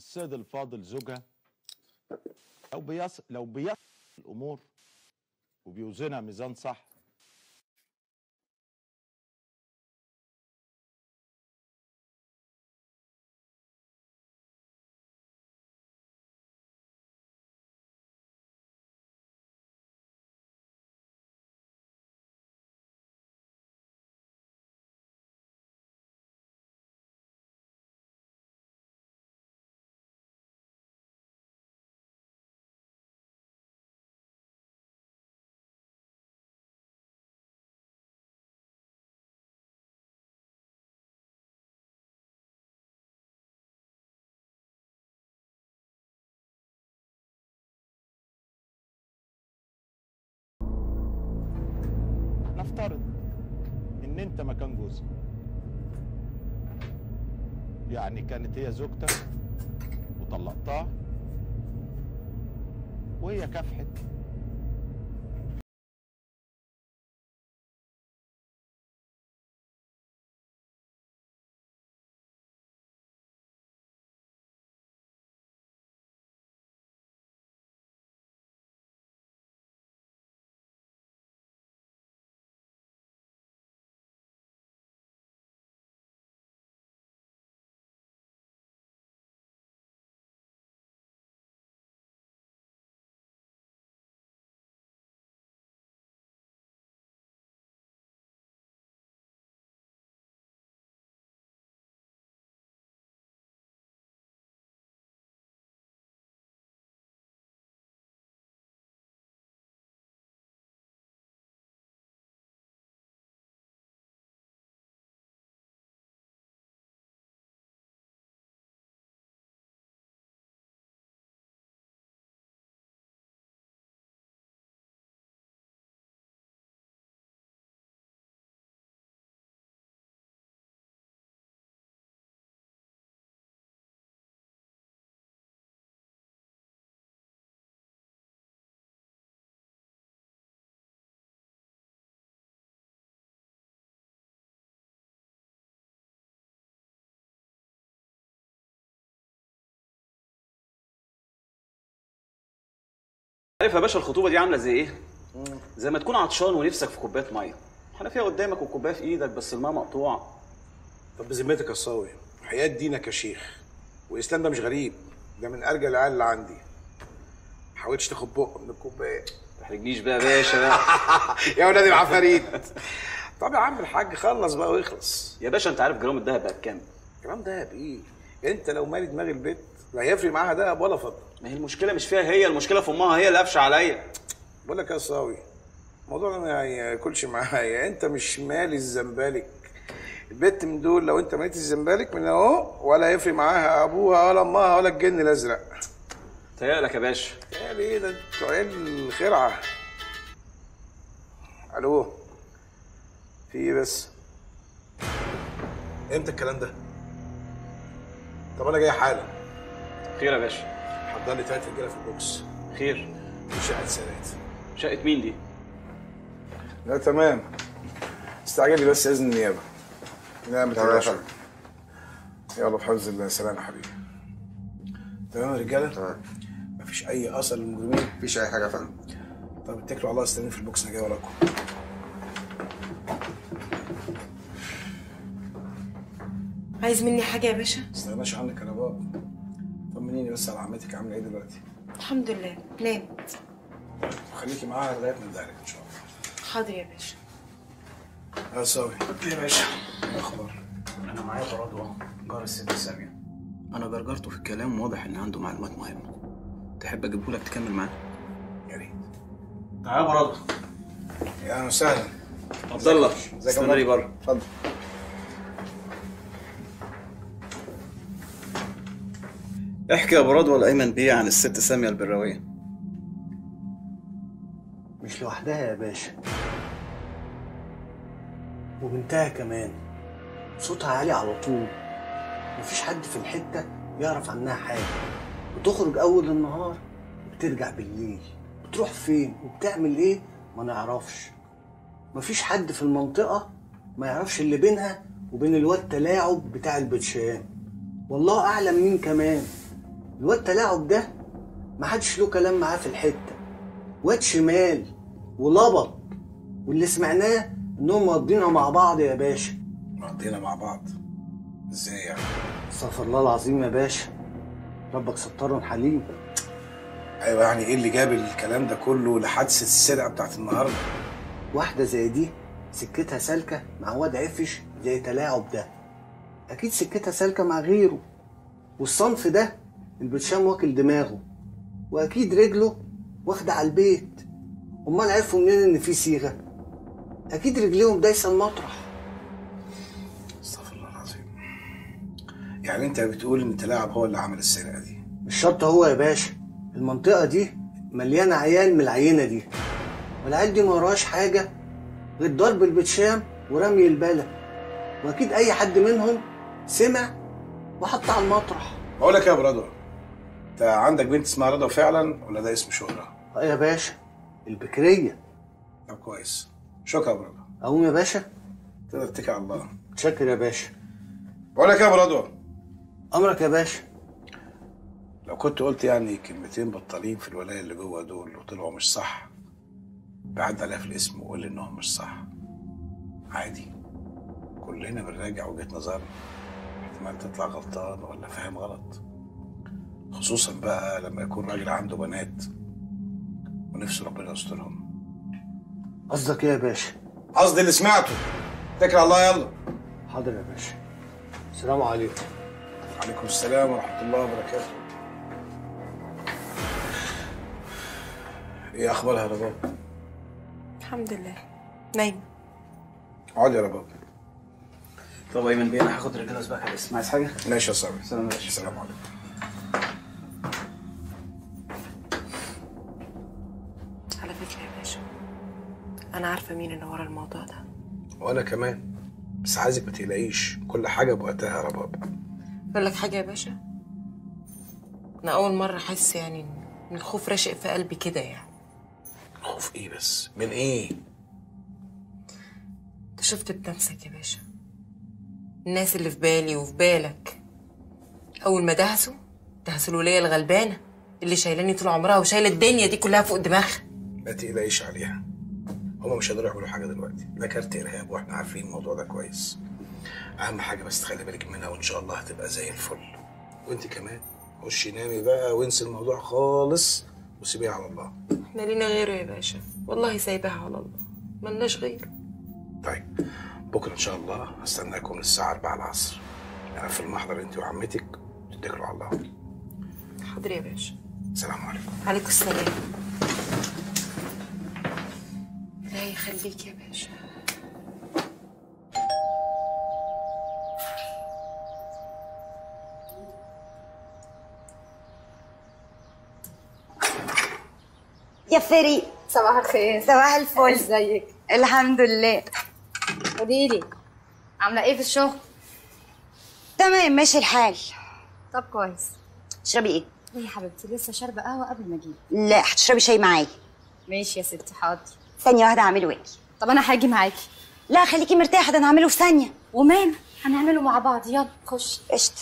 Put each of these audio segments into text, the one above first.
السيد الفاضل زوجها لو بيص لو بيصل الامور وبيوزنها ميزان صح نفترض ان انت مكان جوزها يعني كانت هي زوجتك وطلقتها وهي كافحت عارف يا باشا الخطوبه دي عامله زي ايه؟ زي ما تكون عطشان ونفسك في كوبايه ميه الحنفيه قدامك والكوبايه في ايدك بس الماء مقطوعه طب بذمتك يا صاوي حياة دينك يا شيخ والاسلام ده مش غريب ده من ارجل العيال اللي عندي ما حاولتش تاخد بق من الكوبايه ما تحرجنيش بقى يا باشا بقى يا ولاد العفاريت طب يا عم الحاج خلص بقى واخلص يا باشا انت عارف جرام الدهب بقى بكام؟ كلام دهب ايه انت لو مالي دماغ البيت لا هيفرق معاها دهب ولا فضه ما هي المشكله مش فيها هي المشكله في امها هي اللي قافشه عليا بقول لك يا صاوي الموضوع ده ما ياكلش معايا انت مش مالي الزمبالك البت من دول لو انت ماليت الزمبالك من اهو ولا هيفرق معاها ابوها ولا امها ولا الجن الازرق تهيألك يا باشا قال ايه ده انتوا عيال الخرعه الو في ايه بس امتى الكلام ده طب انا جاي حالا خير يا باشا حضر لي تلات رجاله في البوكس خير في شقه سنات شقه مين دي؟ لا تمام استعجل لي بس اذن النيابه لا ما تمام يا تقلقش فندم. يلا بحفظ الله سلام يا حبيبي تمام يا رجاله تمام مفيش اي اثر للمجرمين مفيش اي حاجه يا فندم طب اتكلوا على الله استنوني في البوكس انا جاي وراكم عايز مني حاجة يا باشا؟ ما استغناش عنك انا بابا طمنيني بس على عمتك عامله ايه دلوقتي الحمد لله نامت خليكي معاها لغايه ما ندهلك ان شاء الله حاضر يا باشا يا صاوي يا باشا الاخبار انا معايا براد اهو جار الست ساميه انا جرجرته في الكلام واضح ان عنده معلومات مهمه تحب اجيبه لك تكمل معاه يا ريت تعالى يا براد يا اهلا وسهلا عبد الله ازيك يا استناني براد؟ بره اتفضل احكي يا براد ولا ايمن بيه عن الست ساميه البراويه مش لوحدها يا باشا وبنتها كمان صوتها عالي على طول مفيش حد في الحتة يعرف عنها حاجة بتخرج أول النهار وبترجع بالليل بتروح فين وبتعمل إيه ما نعرفش مفيش حد في المنطقة ما يعرفش اللي بينها وبين الواد تلاعب بتاع البتشان والله أعلم مين كمان الواد تلاعب ده ما حدش له كلام معاه في الحته واد شمال ولبط واللي سمعناه انهم مقضينها مع بعض يا باشا مقضينا مع بعض ازاي يعني استغفر الله العظيم يا باشا ربك ستار حليم ايوه يعني ايه اللي جاب الكلام ده كله لحادثه السرقه بتاعت النهارده واحدة زي دي سكتها سالكة مع واد عفش زي تلاعب ده أكيد سكتها سالكة مع غيره والصنف ده البرشام واكل دماغه وأكيد رجله واخدة على البيت أمال عرفوا منين إن في صيغة أكيد رجليهم دايسة المطرح استغفر الله العظيم يعني انت بتقول ان تلاعب هو اللي عمل السرقه دي مش شرط هو يا باشا المنطقة دي مليانة عيال من العينة دي والعيال دي ما وراهاش حاجة غير ضرب البتشام ورمي البلد وأكيد أي حد منهم سمع وحط على المطرح بقول لك إيه يا ابو رضوى انت عندك بنت اسمها رضوى فعلا ولا ده اسم شهره اه يا باشا البكرية طب كويس شكرا يا ابو رضوى أقوم يا باشا تقدر تتكل على الله متشكر يا باشا بقول لك إيه يا ابو رضوى أمرك يا باشا لو كنت قلت يعني كلمتين بطالين في الولايه اللي جوه دول وطلعوا مش صح بعد عليها في الاسم وقول لي انهم مش صح عادي كلنا بنراجع وجهه نظرنا احتمال تطلع غلطان ولا فاهم غلط خصوصا بقى لما يكون راجل عنده بنات ونفسه ربنا يسترهم قصدك إيه يا باشا قصدي اللي سمعته اتكل على الله يلا حاضر يا باشا السلام عليكم عليكم السلام ورحمه الله وبركاته ايه اخبارها يا رباب الحمد لله نايمة اقعد يا رباب طب ايمن بيه انا هاخد رجاله اسبوعك على الاسم عايز حاجه؟ ماشي يا صاحبي سلام يا باشا. السلام عليكم على فكرة يا باشا أنا عارفة مين اللي ورا الموضوع ده وانا كمان بس عايزك ما تقلقيش كل حاجه بوقتها يا رباب أقول لك حاجة يا باشا أنا أول مرة أحس يعني إن الخوف راشق في قلبي كده يعني خوف ايه بس من ايه أنت شفت بنفسك يا باشا الناس اللي في بالي وفي بالك أول ما دهسوا دهسوا الولية الغلبانة اللي شايلاني طول عمرها وشايلة الدنيا دي كلها فوق دماغها ما تقلقيش عليها هما مش هيقدروا يعملوا حاجه دلوقتي ده كارت ارهاب واحنا عارفين الموضوع ده كويس اهم حاجه بس تخلي بالك منها وان شاء الله هتبقى زي الفل وانت كمان خشي نامي بقى وانسي الموضوع خالص وسيبيه على الله احنا لينا غيره يا باشا والله سايباها على الله ملناش غيره طيب بكره ان شاء الله هستناكم الساعه 4 العصر انا في المحضر انت وعمتك تتكلوا على الله حاضر يا باشا السلام عليكم عليكم السلام لا يخليك يا باشا يا فريق صباح الخير صباح الفل ازيك الحمد لله قولي لي عامله ايه في الشغل تمام ماشي الحال طب كويس تشربي ايه ايه يا حبيبتي لسه شاربه قهوه قبل ما اجي لا هتشربي شاي معايا ماشي يا ستي حاضر ثانيه واحده اعمله واجي طب انا هاجي معاكي لا خليكي مرتاحه ده انا هعمله في ثانيه ومال هنعمله مع بعض يلا خش قشطه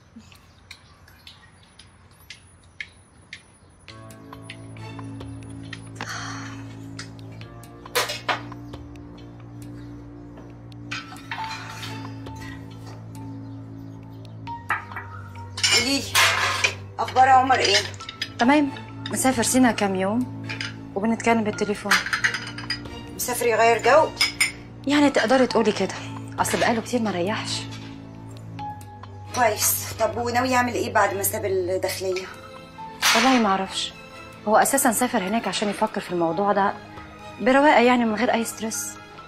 قوليلي اخبار عمر ايه تمام مسافر سينا كام يوم وبنتكلم بالتليفون مسافر يغير جو يعني تقدري تقولي كده اصل بقاله كتير ما ريحش كويس طب وناوي يعمل ايه بعد ما ساب الداخليه والله ما اعرفش هو اساسا سافر هناك عشان يفكر في الموضوع ده برواقه يعني من غير اي ستريس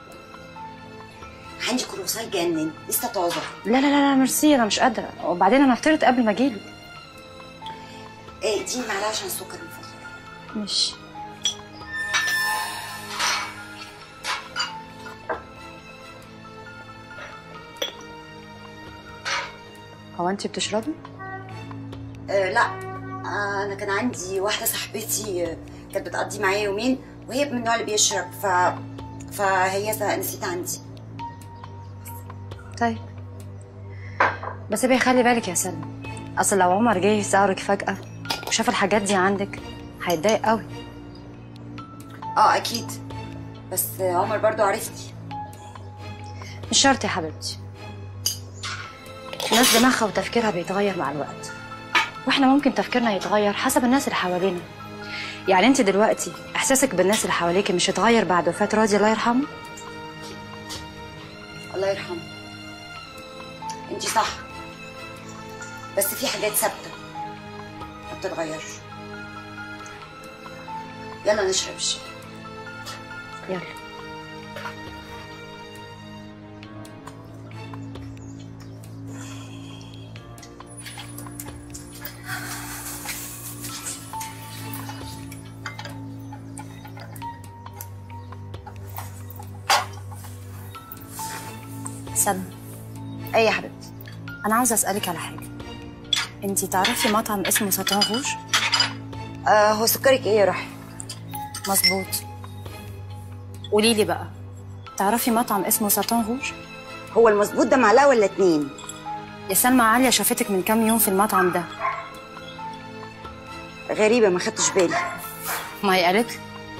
عندي كروساي جنن لسه طازه لا لا لا لا ميرسي انا مش قادره وبعدين انا فطرت قبل ما اجيله ايه دي معلقه عشان السكر من فضلك مش هو انت بتشربي آه لا آه انا كان عندي واحده صاحبتي آه، كانت بتقضي معايا يومين وهي من النوع اللي بيشرب ف فهي س- نسيت عندي طيب بس ابقي خلي بالك يا سلمى اصل لو عمر جه يسألك فجأة وشاف الحاجات دي عندك هيتضايق قوي اه اكيد بس عمر برضو عرفتي مش شرط يا حبيبتي الناس دماغها وتفكيرها بيتغير مع الوقت واحنا ممكن تفكيرنا يتغير حسب الناس اللي حوالينا يعني انت دلوقتي احساسك بالناس اللي حواليكي مش اتغير بعد وفاة راضي الله يرحمه الله يرحمه انتي صح بس في حاجات ثابته ما بتتغيرش يلا نشرب الشاي يلا سلمى ايه يا حبيبتي انا عاوزه اسالك على حاجه انتي تعرفي مطعم اسمه ساتان روج آه هو سكرك ايه يا روحي مظبوط قولي لي بقى تعرفي مطعم اسمه ساتان روج هو المظبوط ده معلقه ولا اتنين يا سلمى عاليه شافتك من كام يوم في المطعم ده غريبه ما خدتش بالي ما هي قالت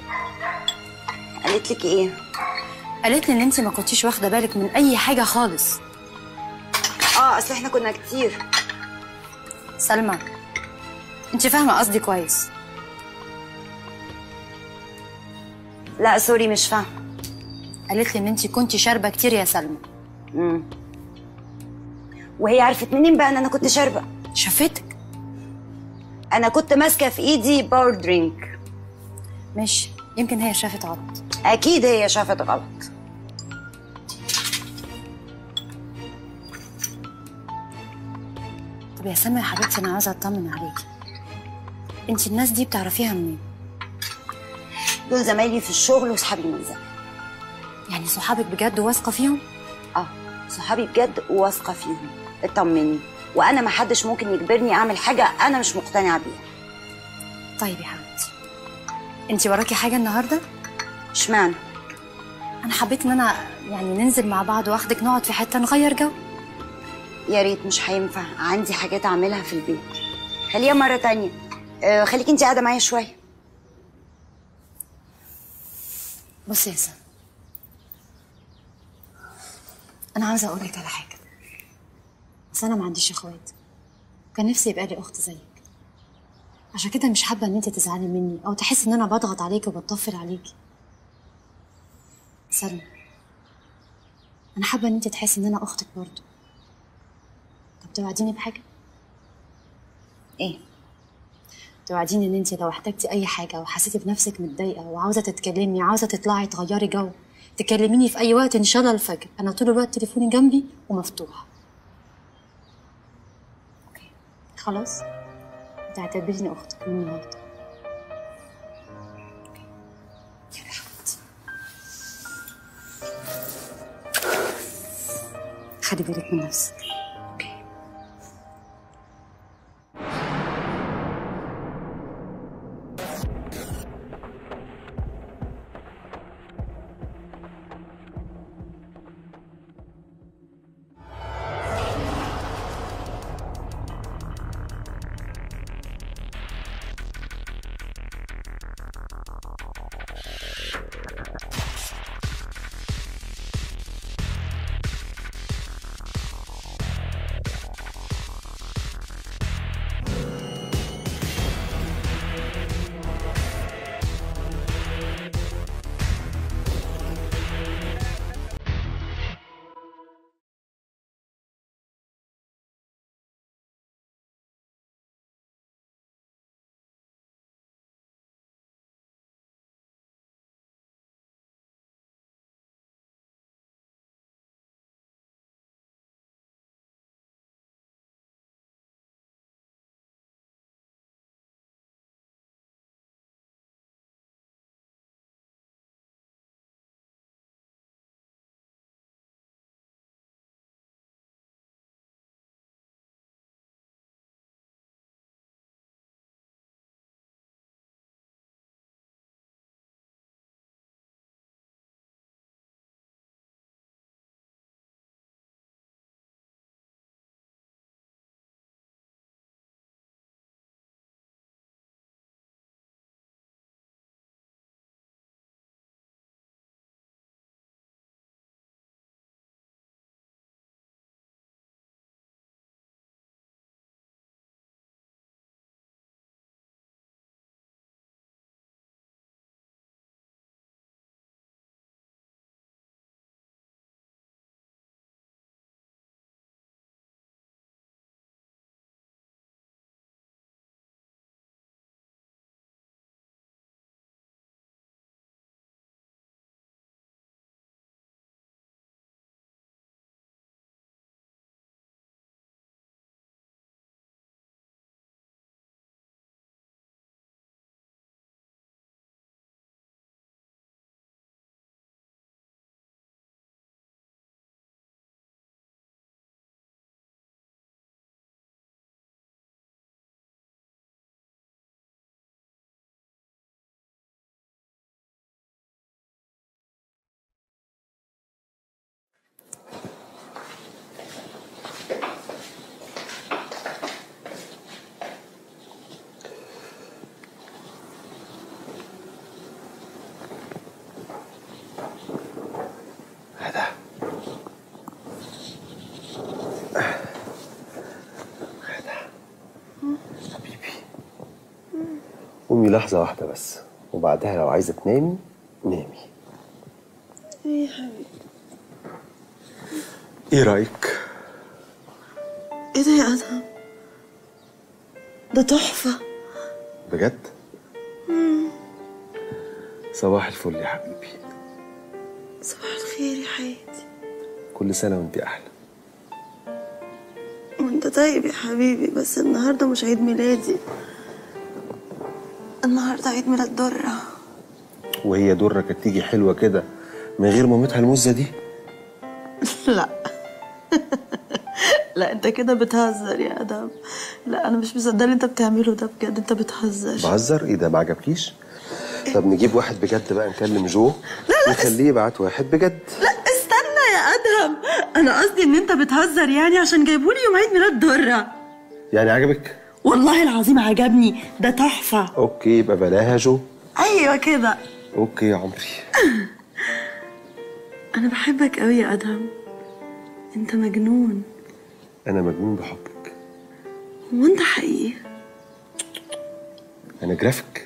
قالت لك ايه قالت لي ان انت ما كنتيش واخده بالك من اي حاجه خالص اه اصل احنا كنا كتير سلمى انت فاهمه قصدي كويس لا سوري مش فاهمه قالت لي ان انت كنتي شاربه كتير يا سلمى امم وهي عرفت منين بقى ان انا كنت شاربه شافتك انا كنت ماسكه في ايدي باور درينك ماشي يمكن هي شافت غلط اكيد هي شافت غلط طب يا سلمى يا حبيبتي انا عاوزه اطمن عليكي انت الناس دي بتعرفيها منين دول زمايلي في الشغل وصحابي من زمان يعني صحابك بجد واثقه فيهم اه صحابي بجد وواثقه فيهم اطمني وانا ما حدش ممكن يجبرني اعمل حاجه انا مش مقتنعه بيها طيب يا حبيبتي انت وراكي حاجه النهارده اشمعنى انا حبيت ان انا يعني ننزل مع بعض واخدك نقعد في حته نغير جو يا ريت مش هينفع عندي حاجات اعملها في البيت خليها مره تانية آه خليكي انت قاعده معايا شويه بصي يا سلمى انا عاوزه اقول لك على حاجه بس انا ما عنديش اخوات كان نفسي يبقى لي اخت زيك عشان كده مش حابه ان انت تزعلي مني او تحسي ان انا بضغط عليكي وبطفل عليكي سلمى انا حابه ان انت تحسي ان انا اختك برضه طب توعديني بحاجه ايه توعديني ان انت لو احتجتي اي حاجه وحسيتي بنفسك متضايقه وعاوزه تتكلمي عاوزه تطلعي تغيري جو تكلميني في اي وقت ان شاء الله الفجر انا طول الوقت تليفوني جنبي ومفتوح اوكي خلاص تعتبريني اختك من النهارده أوكي. يلا يا حبيبتي خلي بالك من نفسك اوكي لحظة واحدة بس وبعدها لو عايزة تنامي نامي ايه يا حبيبي ايه رأيك؟ ايه ده يا ادهم ده تحفه بجد؟ صباح الفل يا حبيبي صباح الخير يا حياتي كل سنة وانت أحلى وانت طيب يا حبيبي بس النهارده مش عيد ميلادي النهارده عيد ميلاد درة وهي درة كانت تيجي حلوة كده من غير مامتها المزة دي لا لا انت كده بتهزر يا ادم لا انا مش مصدقه اللي انت بتعمله ده بجد انت بتهزر بهزر ايه ده ما عجبكيش؟ طب نجيب واحد بجد بقى نكلم جو نخليه يبعت واحد بجد لا استنى يا ادهم انا قصدي ان انت بتهزر يعني عشان جايبولي يوم عيد ميلاد درة يعني عجبك؟ والله العظيم عجبني ده تحفه اوكي يبقى بلاها جو ايوه كده اوكي يا عمري انا بحبك قوي يا ادهم انت مجنون انا مجنون بحبك هو انت حقيقي انا جرافيك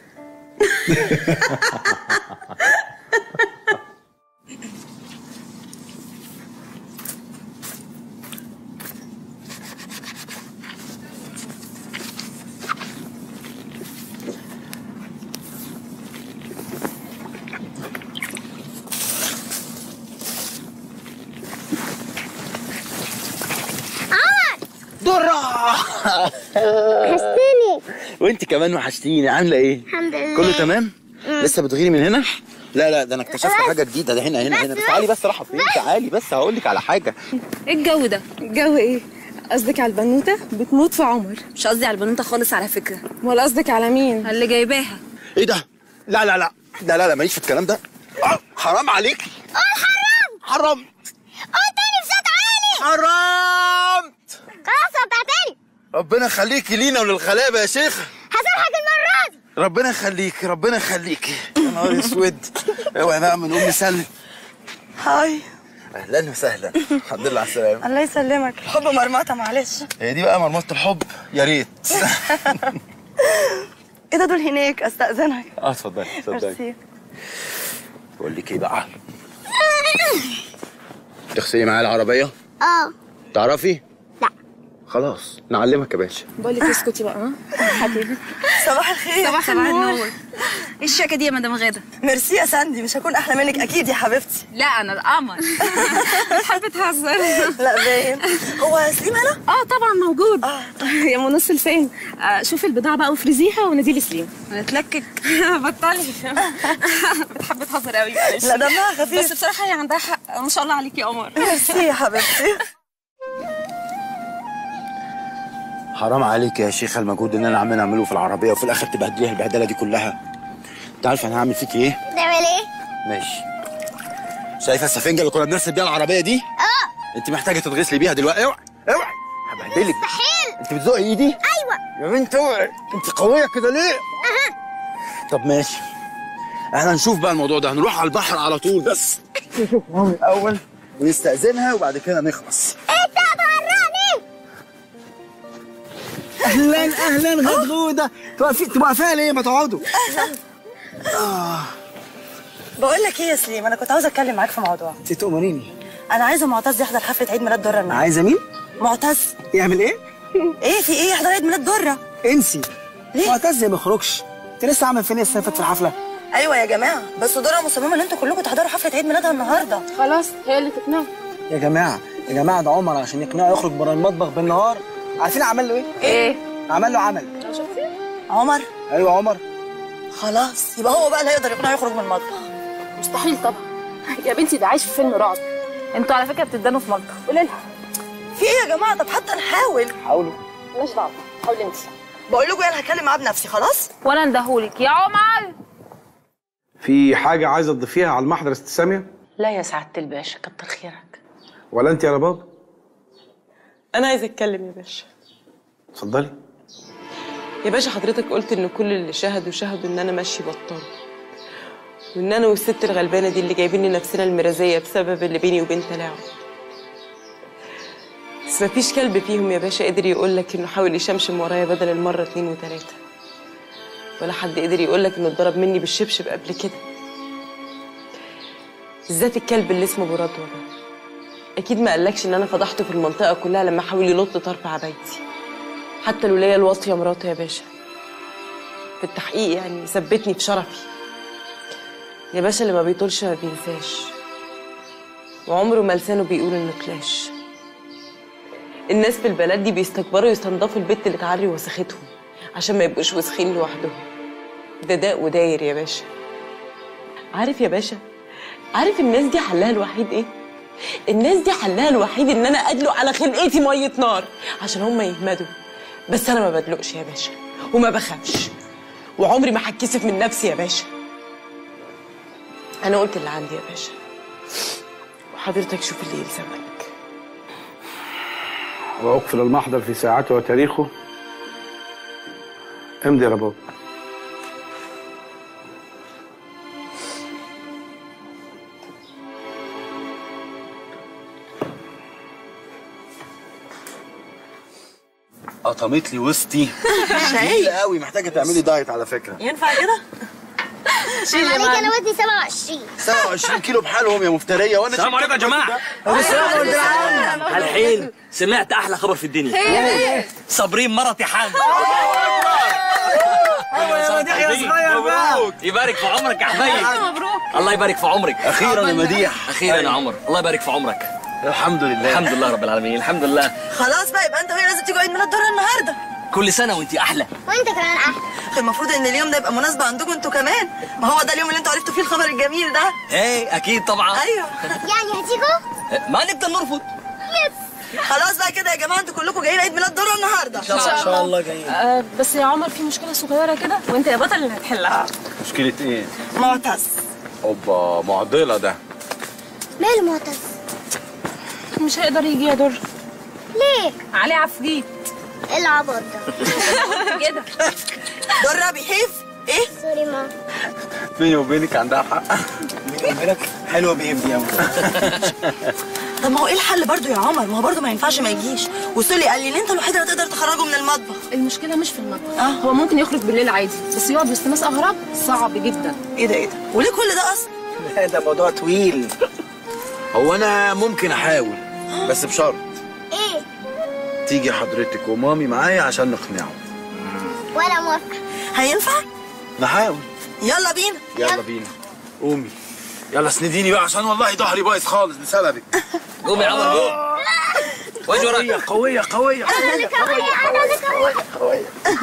وحشتني وانت كمان وحشتيني عامله ايه الحمد لله كله تمام لسه بتغيري من هنا لا لا ده انا اكتشفت حاجه جديده ده هنا هنا هنا بس تعالي بس راحه فين تعالي بس هقول لك على حاجه ايه الجو ده؟ الجو ايه؟ قصدك على البنوتة؟ بتموت في عمر مش قصدي على البنوته خالص على فكره ولا قصدك على مين؟ اللي جايباها ايه ده لا لا لا لا لا لا ماليش في الكلام ده آه، حرام عليكي قول حرام حرام قول تاني بصوت عالي حرام خلاص قطع تاني ربنا يخليكي لينا وللغلابه يا شيخ هسامحك المرة دي ربنا يخليكي ربنا يخليكي يا نهار اسود اوعي بقى من ام سلمى هاي اهلا وسهلا الحمد لله على السلامه الله يسلمك الحب مرمطه معلش هي دي بقى مرمطه الحب يا ريت ايه ده دول هناك استاذنك اه اتفضلي اتفضلي ميرسي بقول لك ايه بقى تغسلي معايا العربيه اه تعرفي لا خلاص نعلمك يا باشا بقول لك اسكتي بقى ها؟ حبيبي صباح الخير صباح النور ايه الشياكه دي يا مدام غاده ميرسي يا ساندي مش هكون احلى منك اكيد يا حبيبتي لا انا القمر بتحب تهزر لا باين هو سليم هنا اه طبعا موجود يا منصل فين؟ آه شوفي البضاعة بقى وفرزيها ونادي لي سليم هنتلكك بطلي بتحب تهزر قوي معلش لا دمها خفيف بس بصراحة هي عندها حق ما شاء الله عليكي يا قمر ميرسي يا حبيبتي حرام عليك يا شيخه المجهود اللي انا عمال اعمله في العربيه وفي الاخر تبهدليها البهدله دي كلها انت عارف انا هعمل فيك ايه بتعمل ايه؟ ماشي شايفه السفنجه اللي كنا بنغسل بيها العربيه دي اه انت محتاجه تتغسلي بيها دلوقتي اوعي اوعي هبهدلك مستحيل انت بتزقي ايدي ايوه يا بنت اوعي انت قويه كده ليه اها طب ماشي احنا هنشوف بقى الموضوع ده هنروح على البحر على طول بس نشوف مامي الاول ونستأذنها وبعد كده نخلص انت هتغرقني اهلا اهلا غدغوده توقفي تبقى فيها ليه ما تقعدوا بقول لك ايه يا سليم انا كنت عاوزه اتكلم معاك في موضوع انت تؤمريني انا عايزه معتز يحضر حفله عيد ميلاد دره النهارده عايزه مين؟ معتز يعمل ايه؟ ايه في ايه يحضر عيد ميلاد دره انسي ليه؟ معتز ما يخرجش انت لسه عامل فين السنه اللي فاتت في الحفله؟ ايوه يا جماعه بس دره مصممه ان انتوا كلكم تحضروا حفله عيد ميلادها النهارده خلاص هي اللي تقنعه يا جماعه يا جماعه ده عمر عشان يقنعه يخرج بره المطبخ بالنهار عارفين عمل له ايه؟ ايه؟ عمل له عمل عمر ايوه عمر خلاص يبقى هو بقى اللي هيقدر يقنعه يخرج من المطبخ مستحيل طبعا يا بنتي ده عايش في فيلم رعب انتوا على فكرة بتدانوا في مطبخ قولي لها في ايه يا جماعه طب حتى نحاول حاولوا مالناش دعوة حاولي انت بقول لكم انا هكلم معاه بنفسي خلاص وانا اندهولك يا عمر في حاجة عايزة تضيفيها على المحضر يا ست سامية؟ لا يا سعادة الباشا كتر خيرك ولا أنت يا رباب؟ أنا عايزة أتكلم يا باشا اتفضلي يا باشا حضرتك قلت إن كل اللي شهدوا شهدوا إن أنا ماشي بطال وإن أنا والست الغلبانة دي اللي جايبين لنفسنا المرازية بسبب اللي بيني وبين تلاعب بس مفيش كلب فيهم يا باشا قدر يقول لك إنه حاول يشمشم ورايا بدل المرة اتنين وتلاتة ولا حد قدر يقولك انه اتضرب مني بالشبشب قبل كده بالذات الكلب اللي اسمه برادو ده اكيد ما قالكش ان انا فضحته في المنطقه كلها لما حاول ينط طرف عبايتي حتى الولايه الواطيه مراته يا باشا في التحقيق يعني ثبتني في شرفي يا باشا اللي ما بيطولش ما بينساش وعمره ما لسانه بيقول انه كلاش الناس في البلد دي بيستكبروا يستنضفوا البت اللي تعري وسختهم عشان ما يبقوش وسخين لوحدهم ده داء وداير يا باشا عارف يا باشا عارف الناس دي حلها الوحيد ايه الناس دي حلها الوحيد ان انا ادلق على خلقتي ميه نار عشان هم يهمدوا بس انا ما بدلقش يا باشا وما بخافش وعمري ما هتكسف من نفسي يا باشا انا قلت اللي عندي يا باشا وحضرتك شوف اللي يلزمك وأقفل المحضر في ساعته وتاريخه امضي يا رباب قطمت لي وسطي تقيلة قوي محتاجه تعملي دايت على فكره ينفع كده؟ شيل عليك انا وزني 27 27 كيلو بحالهم يا مفتريه وانا السلام عليكم يا جماعه الحين سمعت احلى خبر في الدنيا إيه؟ صابرين مرتي حامل مبروك يبارك في عمرك يا حبيبي مبروك الله يبارك في عمرك اخيرا يا مديح اخيرا يا عمر الله يبارك في عمرك الحمد لله الحمد لله رب العالمين الحمد لله خلاص بقى يبقى انت وهي لازم تيجوا عيد ميلاد دورة النهارده كل سنه وانت احلى وانت كمان احلى المفروض ان اليوم ده يبقى مناسبة عندكم انتوا كمان ما هو ده اليوم اللي انتوا عرفتوا فيه الخبر الجميل ده ايه اكيد طبعا ايوه يعني هتيجوا ما نقدر نرفض خلاص بقى كده يا جماعه انتوا كلكم جايين عيد ميلاد دورة النهارده ان شاء الله جايين آه بس يا عمر في مشكله صغيره كده وانت يا بطل اللي هتحلها مشكله ايه معتز اوبا معضله ده ماله معتز مش هيقدر يجي يا در ليه عليه عفريت ايه العبط ده كده درة بيحيف ايه سوري ماما بيني وبينك عندها حق حلوه بيبدي قوي طب ما هو ايه الحل برضو يا عمر ما هو برضو ما ينفعش ما يجيش وسولي قال لي ان انت الوحيده اللي تقدر تخرجه من المطبخ المشكله مش في المطبخ آه. هو ممكن يخرج بالليل عادي بس يقعد وسط ناس اغراب صعب جدا ايه ده ايه ده وليه كل ده اصلا لا ده موضوع طويل هو انا ممكن احاول بس بشرط ايه تيجي حضرتك ومامي معايا عشان نقنعه ولا موافقه هينفع نحاول يلا بينا يلا بينا قومي يلا اسنديني بقى عشان والله ظهري بايظ خالص بسببك قوم يا عمر قوم واجي وراك قوية قوية انا اللي قويه انا اللي قويه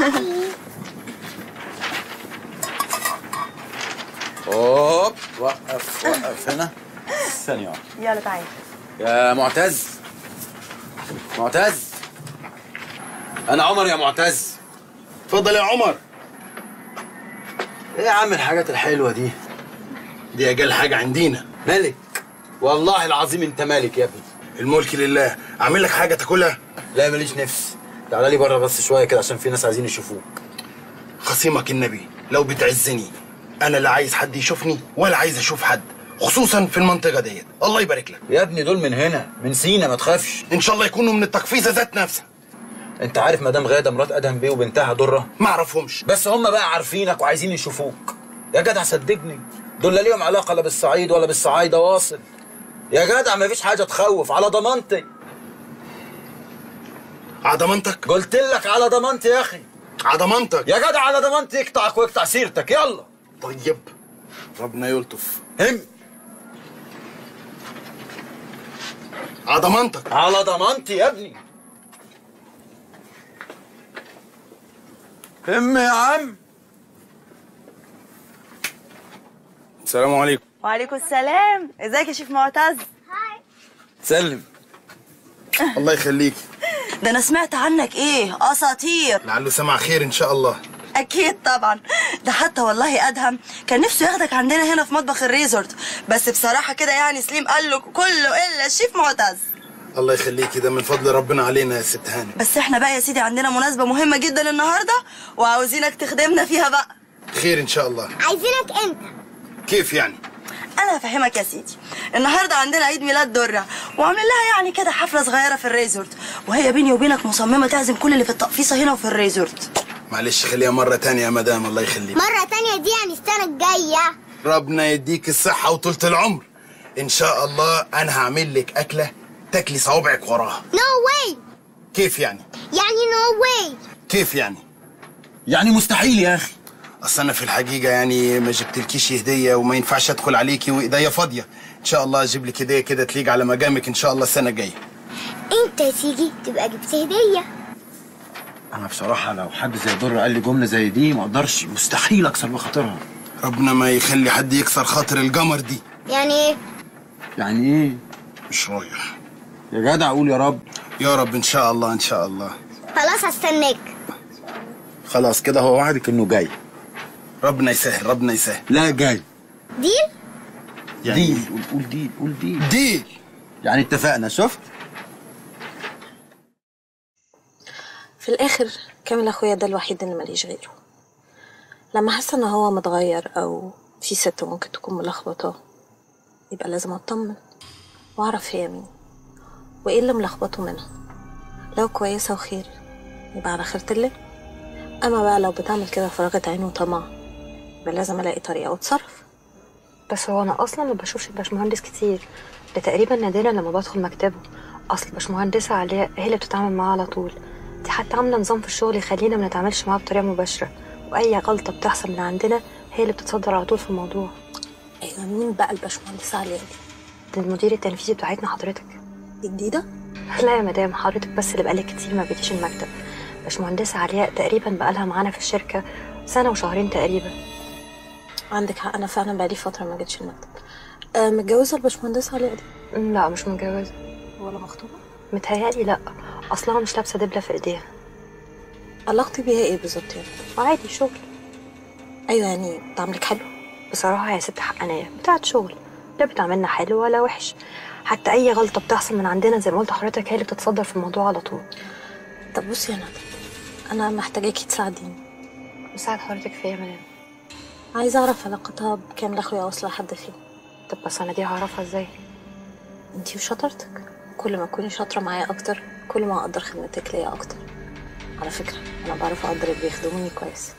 هوب وقف وقف هنا ثانية واحدة يلا تعالى يا معتز معتز انا عمر يا معتز اتفضل يا عمر ايه يا عم الحاجات الحلوه دي دي اجل حاجه عندنا ملك والله العظيم انت مالك يا ابني الملك لله اعمل لك حاجه تاكلها لا ماليش نفس تعالى لي بره بس شويه كده عشان في ناس عايزين يشوفوك خصيمك النبي لو بتعزني انا لا عايز حد يشوفني ولا عايز اشوف حد خصوصا في المنطقه ديت الله يبارك لك يا ابني دول من هنا من سينا ما تخافش ان شاء الله يكونوا من التقفيزه ذات نفسها انت عارف مدام غاده مرات ادهم بيه وبنتها دره ما اعرفهمش بس هم بقى عارفينك وعايزين يشوفوك يا جدع صدقني دول لا ليهم علاقه لا بالصعيد ولا بالصعايده واصل يا جدع مفيش حاجه تخوف على ضمانتي على ضمانتك قلت لك على ضمانتي يا اخي على ضمانتك يا جدع على ضمانتي يقطعك ويقطع سيرتك يلا طيب ربنا يلطف هم على ضمانتك على ضمانتي يا ابني هم يا عم السلام عليكم وعليكم السلام ازيك يا شيف معتز سلم الله يخليك ده انا سمعت عنك ايه اساطير لعله سمع خير ان شاء الله اكيد طبعا ده حتى والله ادهم كان نفسه ياخدك عندنا هنا في مطبخ الريزورت بس بصراحه كده يعني سليم قال له كله الا الشيف معتز الله يخليكي ده من فضل ربنا علينا يا ست هاني بس احنا بقى يا سيدي عندنا مناسبه مهمه جدا النهارده وعاوزينك تخدمنا فيها بقى خير ان شاء الله عايزينك انت كيف يعني انا هفهمك يا سيدي النهارده عندنا عيد ميلاد دره وعاملين لها يعني كده حفله صغيره في الريزورت وهي بيني وبينك مصممه تعزم كل اللي في التقفيصه هنا وفي الريزورت معلش خليها مرة تانية يا مدام الله يخليك مرة تانية دي يعني السنة الجاية ربنا يديك الصحة وطولة العمر إن شاء الله أنا هعمل لك أكلة تاكلي صوابعك وراها نو واي كيف يعني؟ يعني نو واي كيف يعني؟ يعني مستحيل يا أخي أصل أنا في الحقيقة يعني ما جبتلكيش هدية وما ينفعش أدخل عليكي وإيديا فاضية إن شاء الله أجيب لك هدية كده تليق على مقامك إن شاء الله السنة الجاية انت يا سيدي تبقى جبت هدية انا بصراحه لو حد زي در قال لي جمله زي دي ما اقدرش مستحيل اكسر بخاطرها ربنا ما يخلي حد يكسر خاطر القمر دي يعني ايه يعني ايه مش رايح يا جدع قول يا رب يا رب إن شاء الله إن شاء الله خلاص هستناك خلاص كده هو وعدك انه جاي ربنا يسهل ربنا يسهل لا جاي ديل يعني ديل قول- قول ديل قول ديل ديل يعني اتفقنا شفت في الآخر كامل أخويا ده الوحيد اللي ماليش غيره لما حاسة إن هو متغير أو في ست ممكن تكون ملخبطاه يبقى لازم أطمن وأعرف هي مين وإيه اللي ملخبطه منها لو كويسة وخير يبقى على خيرة الله أما بقى لو بتعمل كده فرغة عين وطمع يبقى لازم ألاقي طريقة وأتصرف بس هو انا اصلا ما بشوفش الباشمهندس كتير ده تقريبا نادرا لما بدخل مكتبه اصل الباشمهندسه علياء هي اللي بتتعامل معاه على طول دي حتى عامله نظام في الشغل يخلينا ما نتعاملش معاه بطريقه مباشره واي غلطه بتحصل من عندنا هي اللي بتتصدر على طول في الموضوع أيوة مين بقى الباشمهندسة علياء دي؟ ده المدير التنفيذي بتاعتنا حضرتك دي جديده لا يا مدام حضرتك بس اللي بقالك كتير ما بقيتيش المكتب باشمهندسه علياء تقريبا بقالها معانا في الشركه سنه وشهرين تقريبا عندك حق أنا فعلا بقالي فترة ما جيتش المكتب آه، متجوزة الباشمهندسة علياء دي؟ لا مش متجوزه ولا مخطوبة؟ متهيألي لا اصلها مش لابسه دبله في ايديها علاقتي بيها ايه بالظبط يعني؟ عادي شغل ايوه يعني تعاملك حلو بصراحه هي ست حقانيه بتاعت شغل لا بتعملنا حلو ولا وحش حتى اي غلطه بتحصل من عندنا زي ما قلت لحضرتك هي اللي بتتصدر في الموضوع على طول طب بصي يا ندى انا محتاجاكي تساعديني مساعد حضرتك في ايه يا مدام عايزه اعرف علاقتها بكامل اخويا واصله لحد فين طب بس انا دي هعرفها ازاي انتي وشطارتك كل ما تكوني شاطره معايا اكتر كل ما اقدر خدمتك ليا اكتر على فكره انا بعرف اقدر اللي بيخدموني كويس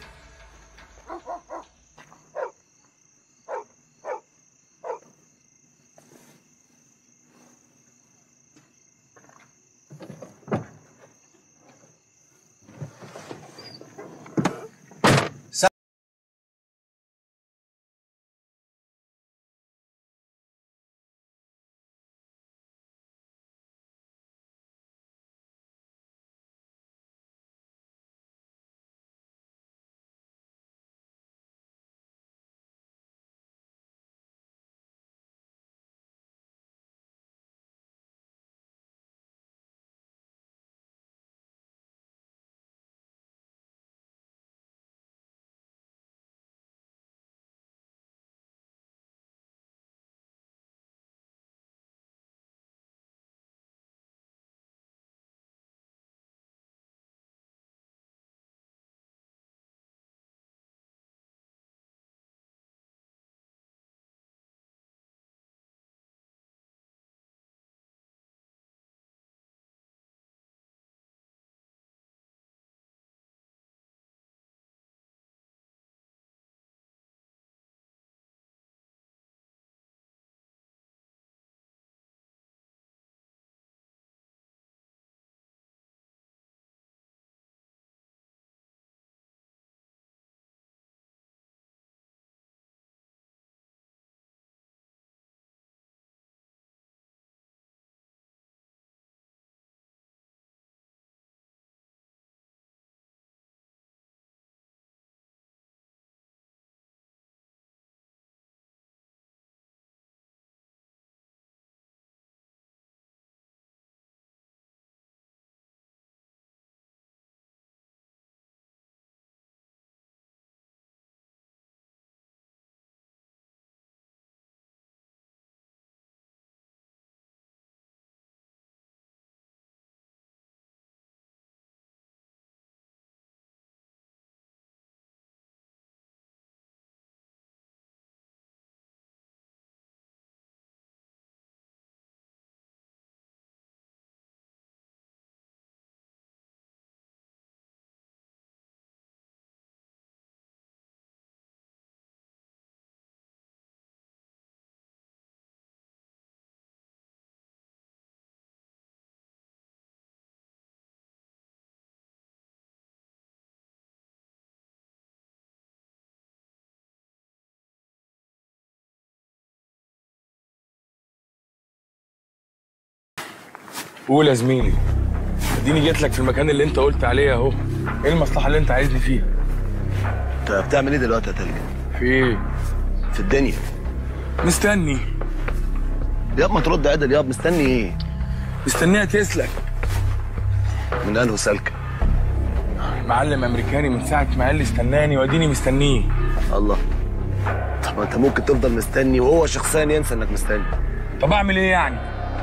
قول يا زميلي اديني جيت لك في المكان اللي انت قلت عليه اهو ايه المصلحه اللي انت عايزني فيها انت بتعمل ايه دلوقتي يا تلج؟ في ايه في الدنيا مستني ياب ما ترد عدل ياب مستني ايه؟ مستنيها تسلك من انه سلك معلم امريكاني من ساعه ما قال لي استناني واديني مستنيه الله طب ما انت ممكن تفضل مستني وهو شخصيا ينسى انك مستني طب اعمل ايه يعني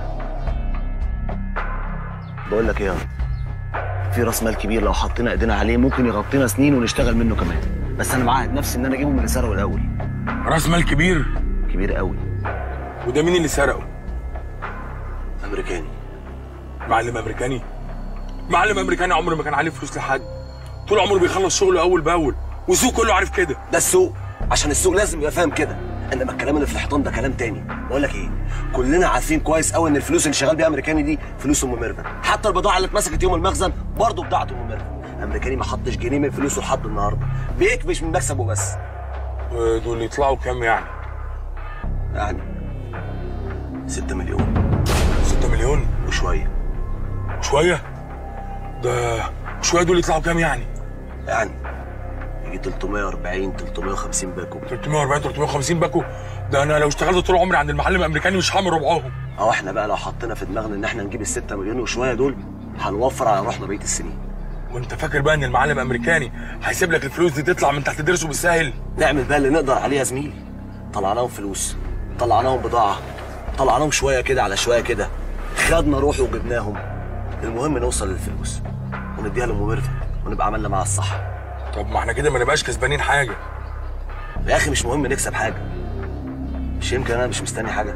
بقول لك ايه يا في راس مال كبير لو حطينا ايدينا عليه ممكن يغطينا سنين ونشتغل منه كمان بس انا معاهد نفسي ان انا اجيبه من اللي سرقه الاول راس مال كبير كبير قوي وده مين اللي سرقه امريكاني معلم امريكاني معلم امريكاني عمره ما كان عليه فلوس لحد طول عمره بيخلص شغله اول باول والسوق كله عارف كده ده السوق عشان السوق لازم يبقى فاهم كده انما الكلام اللي في الحيطان ده كلام تاني بقول لك ايه كلنا عارفين كويس قوي ان الفلوس اللي شغال بيها امريكاني دي فلوس ام ميرفت حتى البضاعه اللي اتمسكت يوم المخزن برضه بضاعه ام ميرفت امريكاني ما حطش جنيه من فلوسه لحد النهارده بيكبش من مكسبه بس ودول يطلعوا كام يعني يعني 6 مليون 6 مليون وشويه شويه ده شويه دول يطلعوا كام يعني يعني يجي 340 350 باكو 340 350 باكو ده انا لو اشتغلت طول عمري عند المعلم الامريكاني مش هعمل ربعهم اهو احنا بقى لو حطينا في دماغنا ان احنا نجيب ال 6 مليون وشويه دول هنوفر على روحنا بقيه السنين وانت فاكر بقى ان المعلم الامريكاني هيسيب لك الفلوس دي تطلع من تحت درسه بالسهل نعمل بقى اللي نقدر عليه يا زميلي طلعناهم فلوس طلعناهم بضاعه طلعناهم شويه كده على شويه كده خدنا روحي وجبناهم المهم نوصل للفلوس ونديها لام ميرفت ونبقى عملنا معاها الصح طب ما احنا كده ما نبقاش كسبانين حاجه يا اخي مش مهم نكسب حاجه مش يمكن انا مش مستني حاجه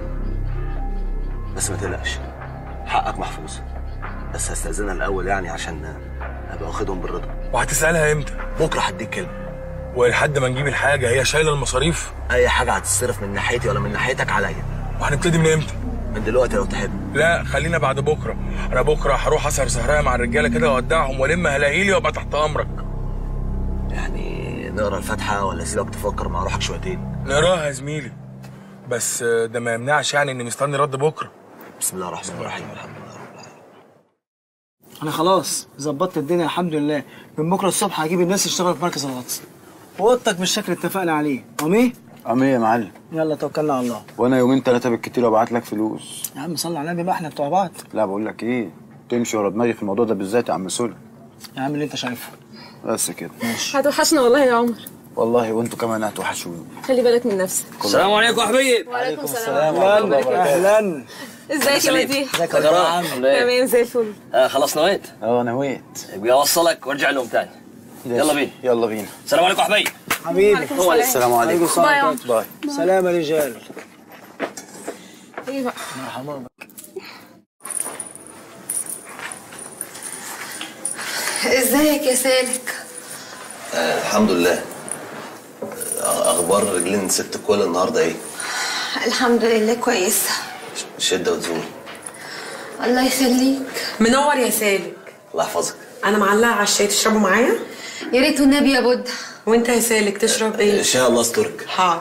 بس ما تقلقش حقك محفوظ بس هستأذنها الاول يعني عشان ابقى واخدهم بالرضا وهتسالها امتى بكره هديك كلمه ولحد ما نجيب الحاجه هي شايله المصاريف اي حاجه هتتصرف من ناحيتي ولا من ناحيتك عليا وهنبتدي من امتى من دلوقتي لو تحب لا خلينا بعد بكره انا بكره هروح اسهر سهرايه مع الرجاله كده واودعهم والم هلاهيلي وابقى تحت امرك يعني نقرا الفاتحه ولا اسيبك تفكر مع روحك شويتين نقراها يا زميلي بس ده ما يمنعش يعني اني مستني رد بكره بسم الله الرحمن الرحيم الحمد لله انا خلاص ظبطت الدنيا الحمد لله من بكره الصبح هجيب الناس يشتغلوا في مركز الغطس واوضتك بالشكل اللي اتفقنا عليه امي عمي يا معلم يلا توكلنا على الله وانا يومين ثلاثه بالكتير وابعت لك فلوس يا عم صل على النبي بقى احنا بتوع بعض لا بقول لك ايه تمشي ورا دماغي في الموضوع ده بالذات يا عم سولة يا عم اللي انت شايفه بس كده هتوحشنا والله يا عمر والله وانتوا كمان هتوحشوني خلي بالك من نفسك السلام عليكم يا حبيب وعليكم السلام اهلا ازيك يا وديع ازيك يا جماعه تمام زي الفل آه خلاص نويت اه نويت يبقى اوصلك وارجع لهم تاني يلا بينا يلا بينا السلام عليكم يا حبيبي حبيبي وعليكم السلام. السلام عليكم السلام باي يا عليكم. باي سلام يا رجال ايه بقى مرحبا بك ازيك يا سالك آه الحمد لله آه، اخبار رجلين ست الكل النهارده ايه الحمد لله كويسه شده وتزول الله يخليك منور يا سالك الله يحفظك انا معلقه على الشاي تشربوا معايا يا ريت والنبي يا بود وانت يا سالك تشرب ايه ان شاء الله استرك حاضر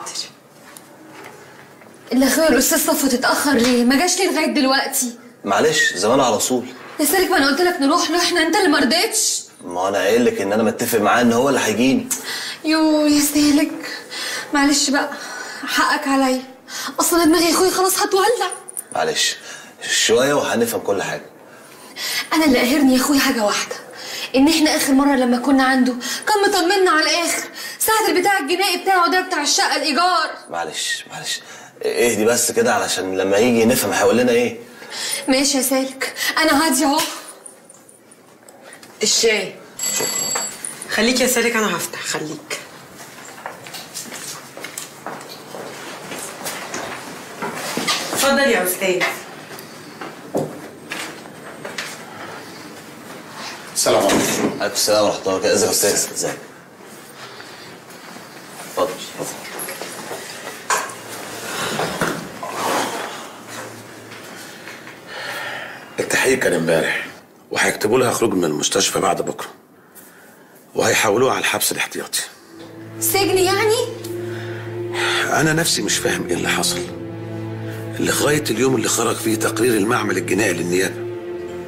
اللي اخويا الاستاذ صفوت اتاخر ليه ما جاش ليه لغايه دلوقتي معلش زمان على طول يا سالك ما انا قلت لك نروح له احنا انت اللي ما رضيتش ما انا قايل لك ان انا متفق معاه ان هو اللي هيجيني يو يا سالك معلش بقى حقك عليا اصلا دماغي يا اخويا خلاص هتولع معلش شويه وهنفهم كل حاجه انا اللي قاهرني يا اخويا حاجه واحده ان احنا اخر مره لما كنا عنده كان مطمنا على الاخر ساعه البتاع الجنائي بتاعه ده بتاع الشقه الايجار معلش معلش اهدي بس كده علشان لما يجي نفهم هيقول لنا ايه ماشي يا سالك انا هاديه اهو الشاي خليك يا سالك انا هفتح خليك اتفضل يا استاذ السلام عليكم عليكم السلام ورحمه الله وبركاته ازيك يا استاذ ازيك اتفضل اتفضل التحقيق كان امبارح وهيكتبوا لها خروج من المستشفى بعد بكره وهيحولوها على الحبس الاحتياطي سجن يعني انا نفسي مش فاهم ايه اللي حصل اللي لغايه اليوم اللي خرج فيه تقرير المعمل الجنائي للنيابه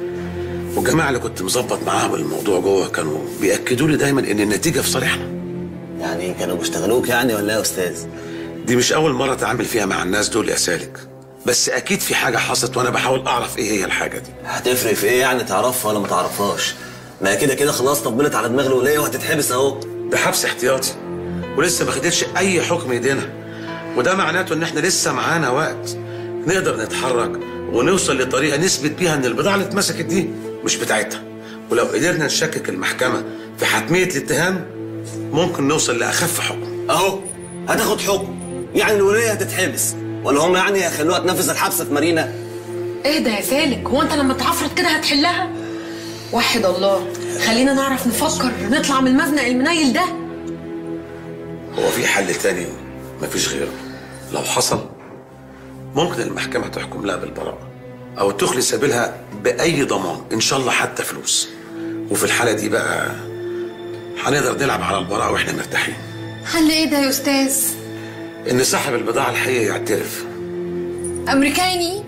والجماعه اللي كنت مظبط معاهم الموضوع جوه كانوا بياكدوا لي دايما ان النتيجه في صالحنا يعني كانوا بيشتغلوك يعني ولا ايه يا استاذ دي مش اول مره اتعامل فيها مع الناس دول يا سالك بس اكيد في حاجه حصلت وانا بحاول اعرف ايه هي الحاجه دي هتفرق في ايه يعني تعرفها ولا ما تعرفهاش ما هي كده كده خلاص طبلت على دماغ الولايه وهتتحبس اهو ده حبس احتياطي ولسه ما خدتش اي حكم ايدينا وده معناته ان احنا لسه معانا وقت نقدر نتحرك ونوصل لطريقه نثبت بيها ان البضاعه اللي اتمسكت دي مش بتاعتها ولو قدرنا نشكك المحكمه في حتميه الاتهام ممكن نوصل لاخف حكم اهو هتاخد حكم يعني الولايه هتتحبس ولا هم يعني هيخلوها تنفذ الحبس في مارينا اهدى يا سالك هو انت لما تعفرت كده هتحلها وحد الله خلينا نعرف نفكر نطلع من المزنق المنيل ده هو في حل تاني مفيش غيره لو حصل ممكن المحكمة تحكم لها بالبراءة أو تخلي سبيلها بأي ضمان إن شاء الله حتى فلوس وفي الحالة دي بقى هنقدر نلعب على البراءة وإحنا مرتاحين حل ايه ده يا استاذ إن صاحب البضاعة الحقيقي يعترف امريكاني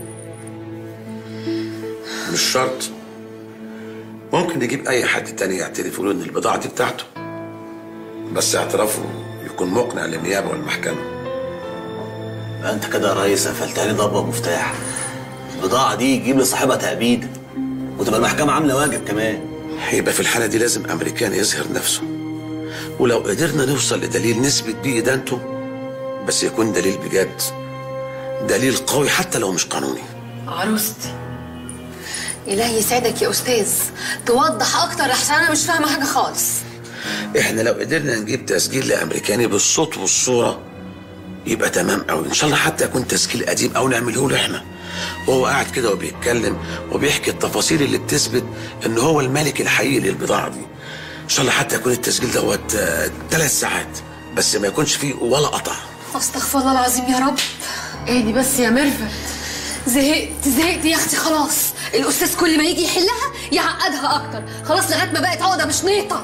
مش شرط ممكن نجيب أي حد تاني يعترف يقول إن البضاعة دي بتاعته بس اعترافه يكون مقنع للنيابة والمحكمة بقى انت كده يا ريس قفلتها لي ضبه مفتاح البضاعه دي يجيب لصاحبها تأبيد وتبقى المحكمه عامله واجب كمان هيبقى في الحالة دي لازم أمريكان يظهر نفسه ولو قدرنا نوصل لدليل نثبت بيه إدانته بس يكون دليل بجد دليل قوي حتى لو مش قانوني عروستي إلهي يسعدك يا أستاذ توضح أكتر أحسن أنا مش فاهمة حاجة خالص احنا لو قدرنا نجيب تسجيل لامريكاني بالصوت والصوره يبقى تمام قوي ان شاء الله حتى يكون تسجيل قديم او نعمله له احنا وهو قاعد كده وبيتكلم وبيحكي التفاصيل اللي بتثبت ان هو الملك الحقيقي للبضاعه دي ان شاء الله حتى يكون التسجيل دوت ثلاث ساعات بس ما يكونش فيه ولا قطع أستغفر الله العظيم يا رب اهدي بس يا ميرفت زهقت زهقت يا أختي خلاص الأستاذ كل ما يجي يحلها يعقدها أكتر خلاص لغاية ما بقت عقدة مش نيطة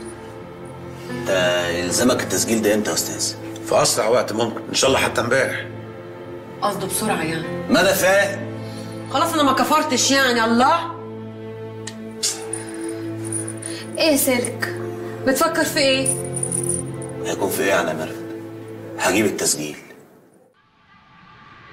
انت يلزمك التسجيل ده امتى يا استاذ في اسرع وقت ممكن ان شاء الله حتى امبارح قصده بسرعه يعني ما انا فاهم خلاص انا ما كفرتش يعني الله إيه يا سالك بتفكر في إيه؟ هيكون في ايه يعني يا مرفت هجيب التسجيل